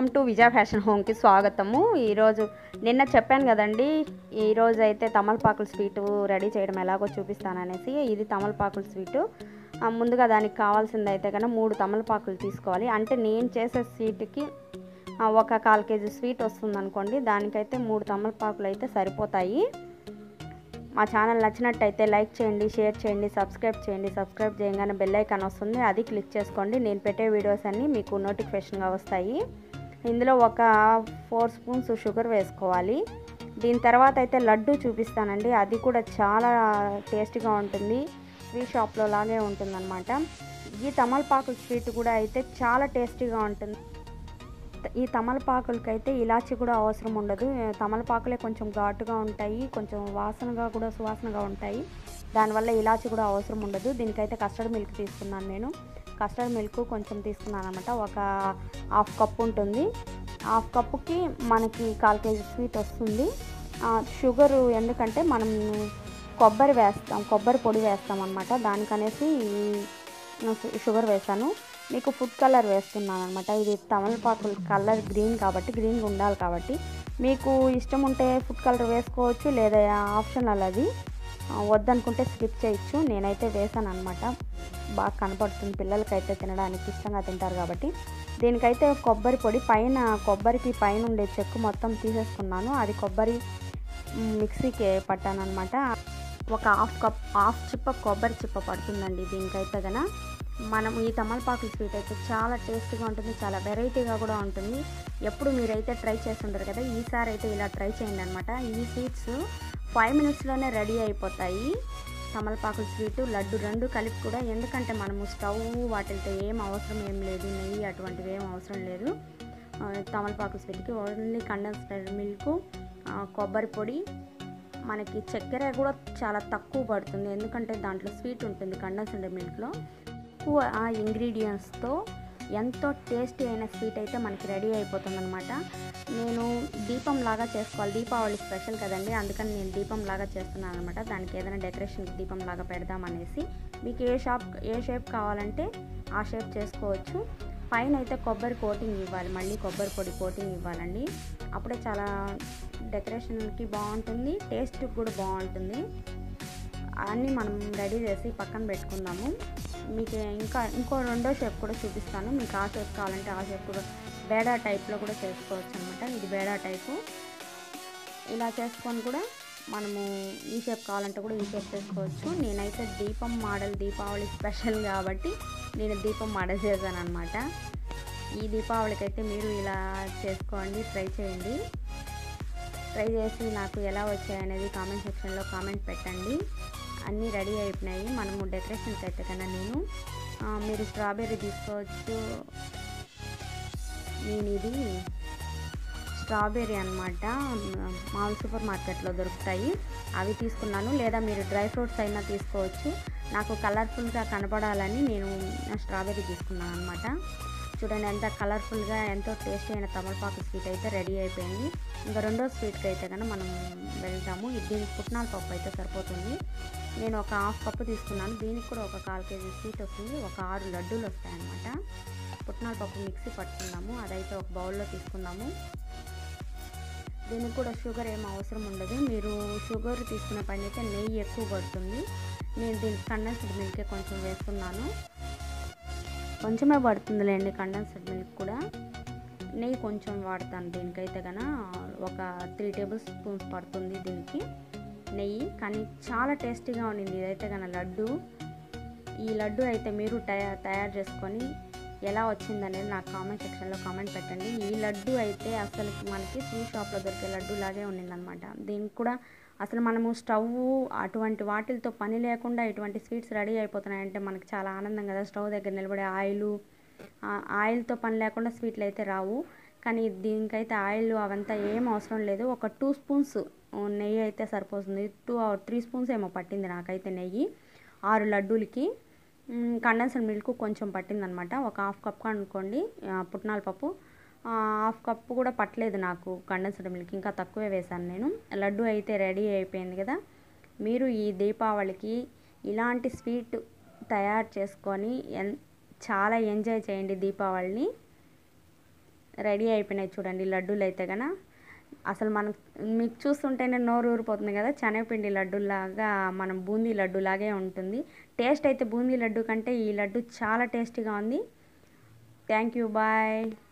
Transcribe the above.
welcome to Vijaya fashion హోమ్కి స్వాగతము ఈరోజు నిన్న చెప్పాను కదండి ఈరోజు అయితే తమలపాకుల స్వీటు రెడీ చేయడం ఎలాగో చూపిస్తాననేసి ఇది తమలపాకుల స్వీటు ఆ, ముందుగా దానికి కావాల్సింది అయితే కన్నా మూడు తమలపాకులు తీసుకోవాలి అంటే నేను చేసే స్వీట్కి ఆ, ఒక కాల్ కేజీ స్వీట్ వస్తుంది అనుకోండి దానికైతే మూడు తమలపాకులు అయితే సరిపోతాయి మా ఛానల్ నచ్చినట్టయితే లైక్ చేయండి షేర్ చేయండి సబ్స్క్రైబ్ చేయండి సబ్స్క్రైబ్ చేయగానే బెల్ ఐకాన్ వస్తుంది అది క్లిక్ చేసుకోండి నేను పెట్టే వీడియోస్ అన్నీ మీకు నోటిఫికేషన్గా వస్తాయి ఇందులో ఒక ఫోర్ స్పూన్స్ షుగర్ వేసుకోవాలి దీని తర్వాత అయితే లడ్డు చూపిస్తానండి అది కూడా చాలా టేస్టీగా ఉంటుంది స్వీట్ షాప్లో లాగే ఉంటుందన్నమాట ఈ తమలపాకు స్వీట్ కూడా అయితే చాలా టేస్టీగా ఉంటుంది ఈ తమలపాకులకి అయితే ఇలాచి కూడా అవసరం ఉండదు తమలపాకులే కొంచెం ఘాటుగా ఉంటాయి కొంచెం వాసనగా కూడా సువాసనగా ఉంటాయి దానివల్ల ఇలాచి కూడా అవసరం ఉండదు దీనికైతే కస్టర్డ్ మిల్క్ తీసుకున్నాను నేను కస్టర్డ్ మిల్క్ కొంచెం తీసుకున్నాను అనమాట ఒక హాఫ్ కప్ ఉంటుంది హాఫ్ కప్పుకి మనకి కాల్ కేజీ స్వీట్ వస్తుంది షుగరు ఎందుకంటే మనం కొబ్బరి వేస్తాం కొబ్బరి పొడి వేస్తాం అనమాట దానికనేసి ఈ షుగర్ వేసాను మీకు ఫుడ్ కలర్ వేస్తున్నాను అనమాట ఇది తమలపాకుల కలర్ గ్రీన్ కాబట్టి గ్రీన్ ఉండాలి కాబట్టి మీకు ఇష్టం ఉంటే ఫుడ్ కలర్ వేసుకోవచ్చు లేదా ఆప్షనల్ అది ఆ, వద్దనుకుంటే స్కిప్ చేయొచ్చు నేనైతే వేసాను అనమాట బాగా కనపడుతుంది పిల్లలకైతే తినడానికి ఇష్టంగా తింటారు కాబట్టి దీనికైతే కొబ్బరి పొడి పైన కొబ్బరికి పైన ఉండే చెక్కు మొత్తం తీసేసుకున్నాను అది కొబ్బరి మ్, మిక్సీకి పట్టాను అనమాట ఒక హాఫ్ కప్ హాఫ్ చిప్ప కొబ్బరి చిప్ప పడుతుందండి దీనికైతే గన మనం ఈ తమలపాకుల స్వీట్ అయితే చాలా టేస్టీగా ఉంటుంది చాలా వెరైటీగా కూడా ఉంటుంది ఎప్పుడు మీరైతే ట్రై చేస్తుంటారు కదా ఈసారి అయితే ఇలా ట్రై చేయండి అనమాట ఈ స్వీట్స్ ఫైవ్ మినిట్స్లోనే రెడీ అయిపోతాయి తమలపాకుల స్వీట్ లడ్డు రెండు కలిపి కూడా ఎందుకంటే మనము స్టవ్ వాటితో ఏం అవసరం ఏం లేదు నెయ్యి అటువంటివి ఏం అవసరం లేదు ఆ, తమలపాకుల స్వీట్కి ఓన్లీ కండెన్స్డ్ మిల్క్ కొబ్బరి పొడి మనకి చక్కెర కూడా చాలా తక్కువ పడుతుంది ఎందుకంటే దాంట్లో స్వీట్ ఉంటుంది కండెన్స్డ్ మిల్క్లో తక్కువ ఆ ఇంగ్రీడియంట్స్తో ఎంతో టేస్టీ అయిన స్వీట్ అయితే మనకి రెడీ అయిపోతుంది అనమాట నేను దీపం లాగా చేసుకోవాలి దీపావళి స్పెషల్ కదండి అందుకని నేను దీపం లాగా చేస్తున్నాను అనమాట దానికి ఏదైనా డెకరేషన్ దీపం లాగా పెడదామనేసి మీకు ఏ షాప్ ఏ షేప్ కావాలంటే ఆ షేప్ చేసుకోవచ్చు పైన అయితే కొబ్బరి కోటింగ్ ఇవ్వాలి మళ్ళీ కొబ్బరి పొడి కోటింగ్ ఇవ్వాలండి అప్పుడే చాలా డెకరేషన్కి బాగుంటుంది టేస్ట్ కూడా బాగుంటుంది అన్నీ మనం రెడీ చేసి పక్కన పెట్టుకుందాము మీకు ఇంకా ఇంకో రెండో షేప్ కూడా చూపిస్తాను మీకు ఆ షేప్ కావాలంటే ఆ షేప్ కూడా బేడా టైప్లో కూడా చేసుకోవచ్చు అనమాట ఇది బేడా టైపు ఇలా చేసుకొని కూడా మనము ఈ షేప్ కావాలంటే కూడా ఈ షేప్ చేసుకోవచ్చు నేనైతే దీపం మోడల్ దీపావళి స్పెషల్ కాబట్టి నేను దీపం మోడల్ చేశాను అనమాట ఈ దీపావళికి అయితే మీరు ఇలా చేసుకోండి ట్రై చేయండి ట్రై చేసి నాకు ఎలా వచ్చాయనేది కామెంట్ సెక్షన్లో కామెంట్ పెట్టండి అన్నీ రెడీ అయిపోయినాయి మనము డెకరేషన్కి అయితే కన్నా నేను ఆ, మీరు స్ట్రాబెర్రీ తీసుకోవచ్చు నేను ఇది స్ట్రాబెర్రీ అనమాట మామూలు సూపర్ మార్కెట్లో దొరుకుతాయి అవి తీసుకున్నాను లేదా మీరు డ్రై ఫ్రూట్స్ అయినా తీసుకోవచ్చు నాకు కలర్ఫుల్గా కనపడాలని నేను స్ట్రాబెర్రీ తీసుకున్నాను అనమాట చూడండి ఎంత కలర్ఫుల్గా ఎంతో టేస్టీ అయిన తమలపాకు స్వీట్ అయితే రెడీ అయిపోయింది ఇంకా రెండో స్వీట్కి అయితే కనుక మనం వెళ్తాము ఇది దీనికి పుట్నాల పప్పు అయితే సరిపోతుంది నేను ఒక హాఫ్ కప్పు తీసుకున్నాను దీనికి కూడా ఒక కాల్ కేజీ స్వీట్ వస్తుంది ఒక ఆరు లడ్డూలు వస్తాయన్నమాట పుట్నాల పప్పు మిక్సీ పట్టుకున్నాము అదైతే ఒక బౌల్లో తీసుకున్నాము దీనికి కూడా షుగర్ ఏం అవసరం ఉండదు మీరు షుగర్ తీసుకునే పని అయితే నెయ్యి ఎక్కువ పడుతుంది నేను దీనికి కండెన్స్డ్ మిల్కే కొంచెం వేస్తున్నాను కొంచెమే పడుతుందిలేండి కండెన్స్డ్ మిల్క్ కూడా నెయ్యి కొంచెం వాడతాను దీనికైతే కన ఒక త్రీ టేబుల్ స్పూన్స్ పడుతుంది దీనికి నెయ్యి కానీ చాలా టేస్టీగా ఉండింది ఇదైతే కన లడ్డు ఈ లడ్డు అయితే మీరు తయా తయారు చేసుకొని ఎలా వచ్చిందనేది నాకు కామెంట్ సెక్షన్లో కామెంట్ పెట్టండి ఈ లడ్డు అయితే అసలు మనకి స్వీట్ షాప్లో దొరికే లడ్డు లాగే ఉండిందనమాట దీనికి కూడా అసలు మనము స్టవ్ అటువంటి వాటిలతో పని లేకుండా ఇటువంటి స్వీట్స్ రెడీ అయిపోతున్నాయంటే మనకి చాలా ఆనందం కదా స్టవ్ దగ్గర నిలబడే ఆయిల్ ఆయిల్తో పని లేకుండా స్వీట్లు అయితే రావు కానీ దీనికైతే ఆయిల్ అవంతా ఏం అవసరం లేదు ఒక టూ స్పూన్స్ నెయ్యి అయితే సరిపోతుంది టూ త్రీ స్పూన్స్ ఏమో పట్టింది నాకైతే నెయ్యి ఆరు లడ్డూలకి కండెన్స్డ్ మిల్క్ కొంచెం పట్టిందనమాట ఒక హాఫ్ కప్ అనుకోండి ఆ, పుట్నాల పప్పు ఆ, హాఫ్ కప్పు కూడా పట్టలేదు నాకు కండెన్స్డ్ మిల్క్ ఇంకా తక్కువే వేశాను నేను లడ్డు అయితే రెడీ అయిపోయింది కదా మీరు ఈ దీపావళికి ఇలాంటి స్వీట్ తయారు చేసుకొని ఎన్ చాలా ఎంజాయ్ చేయండి దీపావళిని రెడీ అయిపోయినాయి చూడండి లడ్డూలు అయితే గన అసలు మనం మీకు చూస్తుంటేనే నోరు ఊరిపోతుంది కదా శనగపిండి లడ్డూలాగా మనం బూందీ లడ్డు లాగే ఉంటుంది టేస్ట్ అయితే బూందీ లడ్డు కంటే ఈ లడ్డు చాలా టేస్టీగా ఉంది థ్యాంక్ యూ బాయ్